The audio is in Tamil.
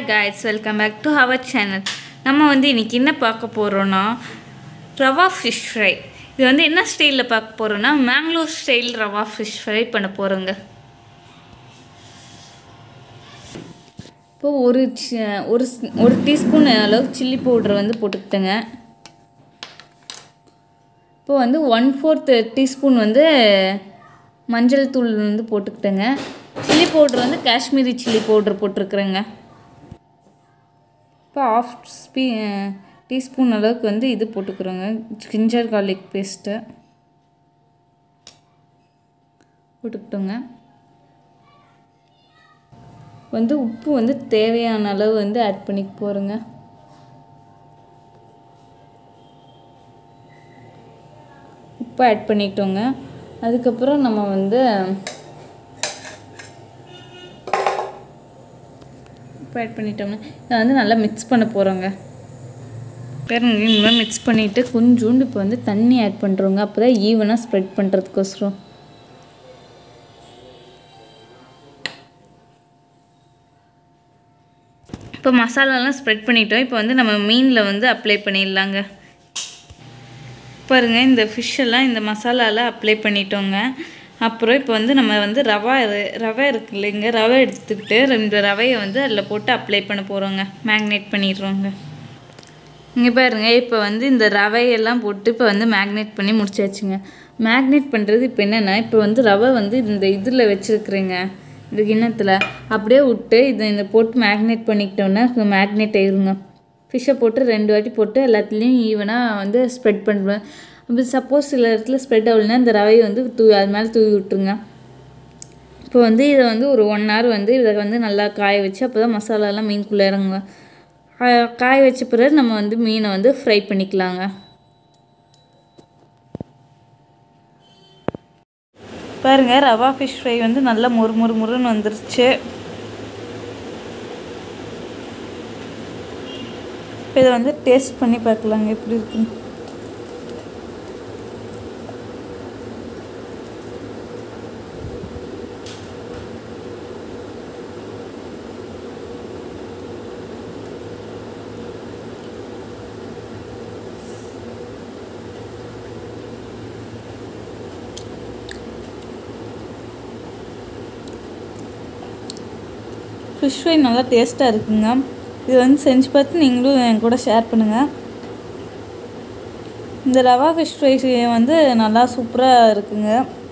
hi guys welcome back to our channel நம்ம வந்து இன்றைக்கி என்ன பார்க்க போகிறோன்னா ரவா ஃபிஷ் ஃப்ரை இது வந்து என்ன ஸ்டைலில் பார்க்க போகிறோன்னா Mangalore style rava fish fry பண்ண போகிறோங்க இப்போ ஒரு சி- ஒரு ஸ்- ஒரு டீஸ்பூன் அளவுக்கு சில்லி பவுடர் வந்து போட்டுக்கிட்டேங்க இப்போ வந்து ஒன் ஃபோர்த் டீஸ்பூன் வந்து மஞ்சள் தூள் வந்து போட்டுக்கிட்டேங்க சில்லி பவுடர் வந்து காஷ்மீரி சில்லி பவுடர் போட்டிருக்குறேங்க இப்போ ஆஃப் ஸ்பீ டீஸ்பூன் அளவுக்கு வந்து இது போட்டுக்கிறோங்க ஜிஞ்சர் கார்லிக் பேஸ்ட்டு போட்டுக்கிட்டோங்க வந்து உப்பு வந்து தேவையான அளவு வந்து ஆட் பண்ணிக்க போகிறோங்க உப்பு ஆட் பண்ணிட்டோங்க அதுக்கப்புறம் நம்ம வந்து உப்பு ஆட் பண்ணிட்டோங்க இதை வந்து நல்லா மிக்ஸ் பண்ண போகிறோங்க பாருங்க இந்த மாதிரி மிக்ஸ் பண்ணிவிட்டு கொஞ்சோண்டு இப்போ வந்து தண்ணி ஆட் பண்ணுறோங்க அப்போ தான் ஈவனாக ஸ்ப்ரெட் பண்ணுறதுக்கோசரம் இப்போ மசாலாலாம் ஸ்ப்ரெட் பண்ணிட்டோம் இப்போ வந்து நம்ம மீனில் வந்து அப்ளை பண்ணிடலாங்க பாருங்க இந்த fish எல்லாம் இந்த மசாலாவில் அப்ளை பண்ணிட்டோங்க அப்புறம் இப்போ வந்து நம்ம வந்து ரவா இரு- ரவை இருக்கு இல்லைங்க ரவை எடுத்துக்கிட்டு ரெண்டு ரவையை வந்து அதில் போட்டு அப்ளை பண்ண போகிறோங்க மேக்னேட் பண்ணிடுறோங்க இங்கே பாருங்க இப்போ வந்து இந்த ரவையெல்லாம் போட்டு இப்போ வந்து மேக்னேட் பண்ணி முடிச்சாச்சுங்க மேக்னேட் பண்ணுறது இப்போ என்னென்னா இப்போ வந்து ரவை வந்து இந்த இதில் வச்சுருக்குறேங்க இந்த கிண்ணத்தில் அப்படியே விட்டு இதை இந்த போட்டு மேக்னேட் பண்ணிக்கிட்டோன்னா மேக்னேட் ஆயிருங்க ஃபிஷ்ஷை போட்டு ரெண்டு வாட்டி போட்டு எல்லாத்துலேயும் ஈவனாக வந்து ஸ்ப்ரெட் பண்ணுவேன் அப்படி சப்போஸ் சில இடத்துல ஸ்ப்ரெட் ஆகலைன்னா இந்த ரவையை வந்து தூ அது மேலே தூவி விட்டுருங்க இப்போ வந்து இதை வந்து ஒரு ஒன் ஹவர் வந்து இதை வந்து நல்லா காய வச்சு அப்போ தான் மசாலாலாம் மீனுக்குள்ளே இறங்குங்க கா- காய வச்ச பிறகு நம்ம வந்து மீனை வந்து ஃப்ரை பண்ணிக்கலாங்க பாருங்க ரவா ஃபிஷ் ஃப்ரை வந்து நல்லா மொறு மொறு முறுன்னு வந்துருச்சு இப்போ இதை வந்து டேஸ்ட் பண்ணி பார்க்கலாங்க எப்படி இருக்குன்னு ஃபிஷ் ஃப்ரை நல்லா டேஸ்ட்டாக இருக்குங்க இது வந்து செஞ்சு பார்த்து நீங்களும் என் கூட ஷேர் பண்ணுங்கள் இந்த ரவா ஃபிஷ் ஃப்ரை வந்து நல்லா சூப்பராக இருக்குங்க